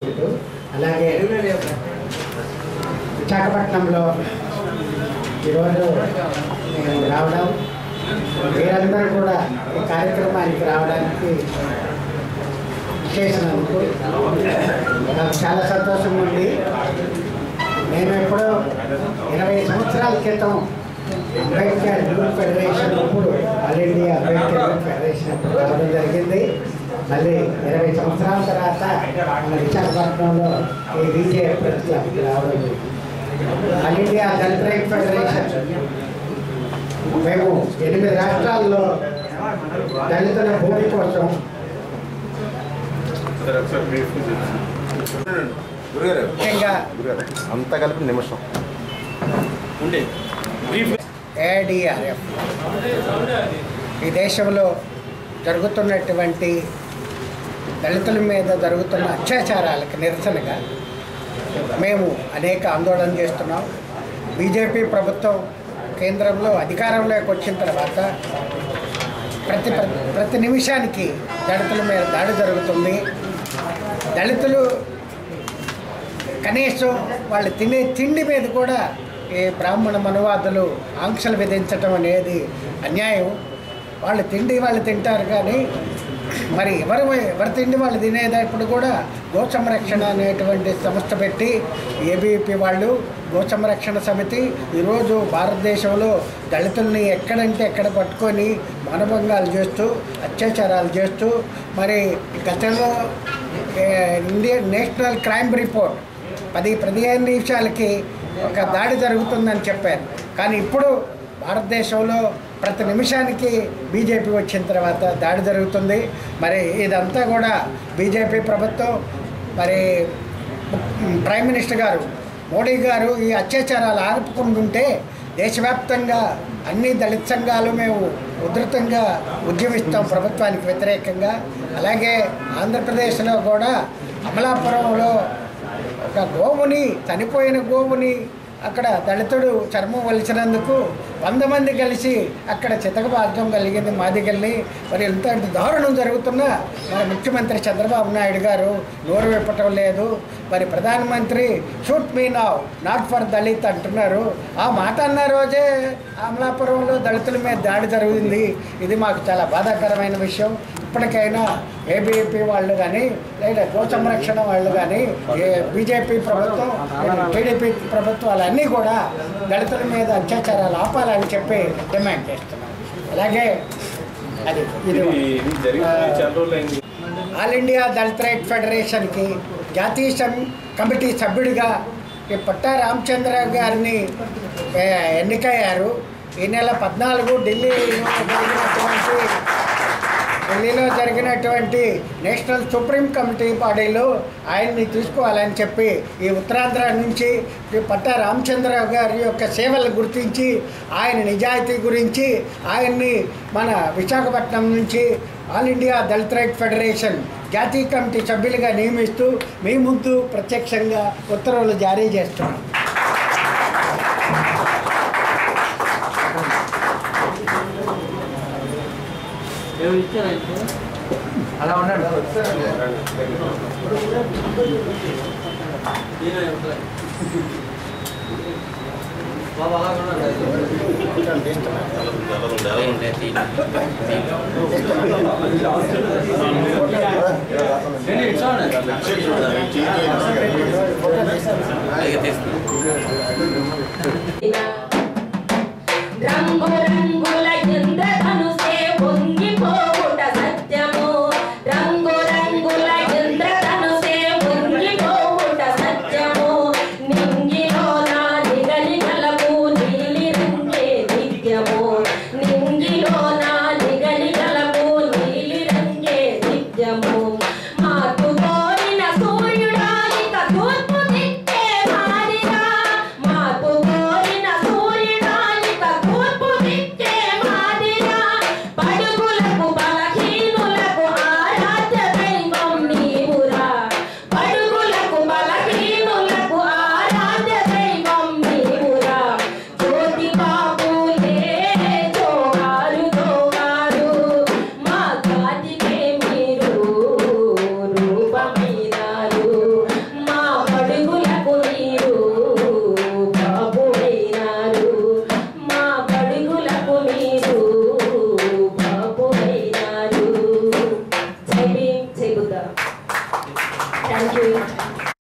అలాగే విశాఖపట్నంలో ఈరోజు నేను రావడం మీరందరూ కూడా ఈ కార్యక్రమానికి రావడానికి చేసినందుకు నాకు చాలా సంతోషం ఉంది నేను ఎప్పుడో ఇరవై సంవత్సరాల క్రితం అంబేద్కర్ యూత్ ఫెడరేషన్ అప్పుడు all India Ambedkar youth federation అప్పుడు రావడం జరిగింది మళ్ళీ ఇరవై సంవత్సరాల తర్వాత మన విశాఖపట్నంలో ఈ బీజేపీ ప్రెస్ క్లబ్కి రావడం జరిగింది all India Dalit right federation మేము ఎనిమిది రాష్ట్రాల్లో దళితుల భూమి కోసం గురుగారు ముఖ్యంగా గురుగారు అంతా కలిపి నిమిషం ఏడిఆర్ఎఫ్ ఈ దేశంలో జరుగుతున్నటువంటి దళితుల మీద జరుగుతున్న అత్యాచారాలకు నిరసనగా మేము అనేక ఆందోళన చేస్తున్నాం బీజేపీ ప్రభుత్వం కేంద్రంలో అధికారంలోకి వచ్చిన తర్వాత ప్రతి ప్రతి- ప్రతి నిమిషానికి దళితుల మీద దాడి జరుగుతుంది దళితులు కనీసం వాళ్ళు తినే తిండి మీద కూడా ఈ బ్రాహ్మణ మనువాదులు ఆంక్షలు విధించటం అనేది అన్యాయం వాళ్ళు తిండి వాళ్ళు తింటారు కానీ మరి ఎవరు ఎవరి తిండి వాళ్ళు తినేటప్పుడు కూడా గో సంరక్షణ అనేటువంటి సంస్థ పెట్టి ఏబీపీ వాళ్ళు గో సంరక్షణ సమితి ఈరోజు భారతదేశంలో దళితుల్ని ఎక్కడంటే ఎక్కడ పట్టుకొని మానభంగాలు చేస్తూ అత్యాచారాలు చేస్తూ మరి గతంలో ఏ, ఇండియన్ నేషనల్ క్రైమ్ రిపోర్ట్ పది పదిహేను నిమిషాలకి ఒక దాడి జరుగుతుందని చెప్పారు కానీ ఇప్పుడు భారతదేశంలో ప్రతి నిమిషానికి బీజేపీ వచ్చిన తర్వాత దాడి జరుగుతుంది మరి ఇదంతా కూడా బీజేపీ ప్రభుత్వం మరి ప్రైమ్ మినిస్టర్ గారు మోడీ గారు ఈ అత్యాచారాలు ఆర్పుకుంటుంటే దేశవ్యాప్తంగా అన్ని దళిత సంఘాలు మేము ఉధృతంగా ఉద్యమిస్తాం ప్రభుత్వానికి వ్యతిరేకంగా అలాగే ఆంధ్రప్రదేశ్లో కూడా అమలాపురంలో ఒక గోవుని చనిపోయిన గోవుని అక్కడ దళితుడు చర్మం వలిచినందుకు వంద మంది కలిసి అక్కడ చితకబాధం కలిగింది మాదిగల్ని మరి ఎంత దారుణం జరుగుతున్నా మరి ముఖ్యమంత్రి చంద్రబాబు నాయుడు గారు నోరు విప్పటం లేదు మరి ప్రధానమంత్రి shoot me now not for Dalit అంటున్నారు ఆ మాట అన్న రోజే అమలాపురంలో దళితుల మీద దాడి జరిగింది ఇది మాకు చాలా బాధాకరమైన విషయం ఇప్పటికైనా ఏబీపీ వాళ్ళు కానీ లేదా గో సంరక్షణ వాళ్ళు కానీ ఏ బీజేపీ ప్రభుత్వం టీడీపీ ప్రభుత్వాలన్నీ కూడా దళితుల మీద అత్యాచారాలు ఆపాలని చెప్పి డిమాండ్ చేస్తున్నాం అలాగే అది ఇది ఆల్ ఇండియా దళిత రైట్ ఫెడరేషన్కి జాతీయ సం- కమిటీ సభ్యుడిగా ఈ పట్టా రామచంద్ర గారిని ఏ, ఎన్నికయ్యారు ఈ నెల పద్నాలుగు ఢిల్లీలో జరిగినటువంటి ఢిల్లీలో జరిగినటువంటి నేషనల్ సుప్రీం కమిటీ బాడీలో ఆయన్ని తీసుకోవాలని చెప్పి ఈ ఉత్తరాంధ్ర నుంచి ఈ పట్టా రామచంద్రరావు గారి యొక్క సేవలు గుర్తించి ఆయన నిజాయితీ గురించి ఆయన్ని మన విశాఖపట్నం నుంచి all India Dalit right federation జాతీయ కమిటీ సభ్యులుగా నియమిస్తూ మీ ముందు ప్రత్యక్షంగా ఉత్తర్వులు జారీ చేస్తున్నాం అలా ఉన్నాడు అలాగే తీసుకున్నాం